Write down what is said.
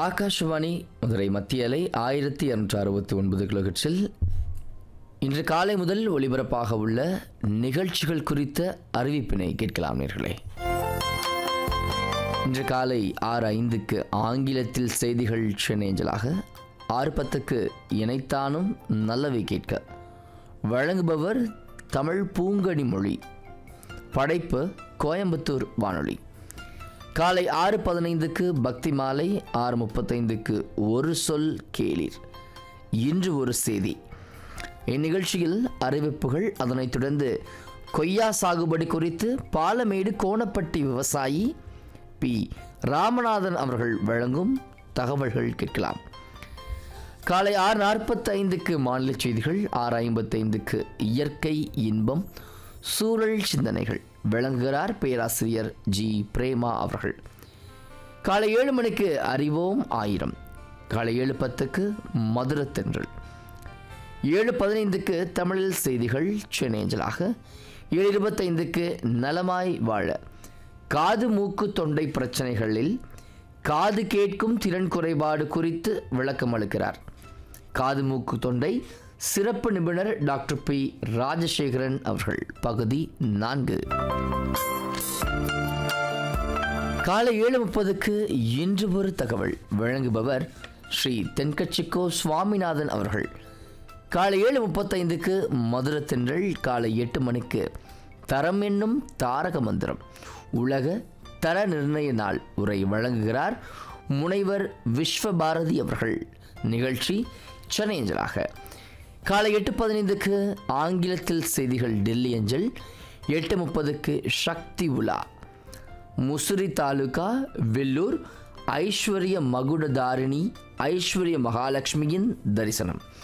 ஆகாஷவாணி மதுரை மத்திய அலை ஆயிரத்தி இரநூற்றி அறுபத்தி ஒன்பது கிலோஹெட்ஸில் இன்று காலை முதல் ஒளிபரப்பாக உள்ள நிகழ்ச்சிகள் குறித்த அறிவிப்பினை கேட்கலாம் நேர்களே இன்று காலை ஆறு ஐந்துக்கு ஆங்கிலத்தில் செய்திகள் சென்னேஞ்சலாக ஆறு பத்துக்கு இணைத்தானும் நல்லவை கேட்க வழங்குபவர் தமிழ் பூங்கனி மொழி படைப்பு கோயம்புத்தூர் வானொலி காலை ஆறு பதினைந்துக்கு பக்தி மாலை ஆறு முப்பத்தைந்துக்கு ஒரு சொல் கேளீர் இன்று ஒரு செய்தி இந்நிகழ்ச்சியில் அறிவிப்புகள் அதனைத் தொடர்ந்து கொய்யா சாகுபடி குறித்து பாலமேடு கோணப்பட்டி விவசாயி பி ராமநாதன் அவர்கள் வழங்கும் தகவல்கள் கேட்கலாம் காலை ஆறு நாற்பத்தைந்துக்கு மாநில செய்திகள் ஆறு ஐம்பத்தைந்துக்கு இயற்கை இன்பம் சூழல் சிந்தனைகள் விளங்குகிறார் பேராசிரியர் ஜி பிரேமா அவர்கள் காலை ஏழு மணிக்கு அறிவோம் ஆயிரம் காலை ஏழு பத்துக்கு மதுரத்தென்றல் ஏழு பதினைந்துக்கு தமிழில் செய்திகள் சென்னேஞ்சலாக ஏழு இருபத்தைந்துக்கு நலமாய் வாழ காது மூக்கு தொண்டை பிரச்சனைகளில் காது கேட்கும் திறன் குறைபாடு குறித்து விளக்கம் அளிக்கிறார் காது மூக்கு தொண்டை சிறப்பு நிபுணர் டாக்டர் பி ராஜசேகரன் அவர்கள் பகுதி நான்கு காலை ஏழு முப்பதுக்கு இன்று ஒரு தகவல் வழங்குபவர் ஸ்ரீ தென்கட்சிக்கோ சுவாமிநாதன் அவர்கள் காலை ஏழு முப்பத்தைந்துக்கு மதுர தென்றல் காலை எட்டு மணிக்கு தரம் என்னும் தாரக மந்திரம் உலக தர நிர்ணய நாள் உரை வழங்குகிறார் முனைவர் விஸ்வபாரதி அவர்கள் நிகழ்ச்சி சென்னையஞ்சலாக காலை எட்டு பதினைந்துக்கு ஆங்கிலத்தில் செய்திகள் டெல்லி அஞ்சல் எட்டு முப்பதுக்கு சக்தி உலா முசிறி தாலுகா வெல்லூர் ஐஸ்வர்ய மகுடதாரிணி ஐஸ்வர்ய மகாலட்சுமியின் தரிசனம்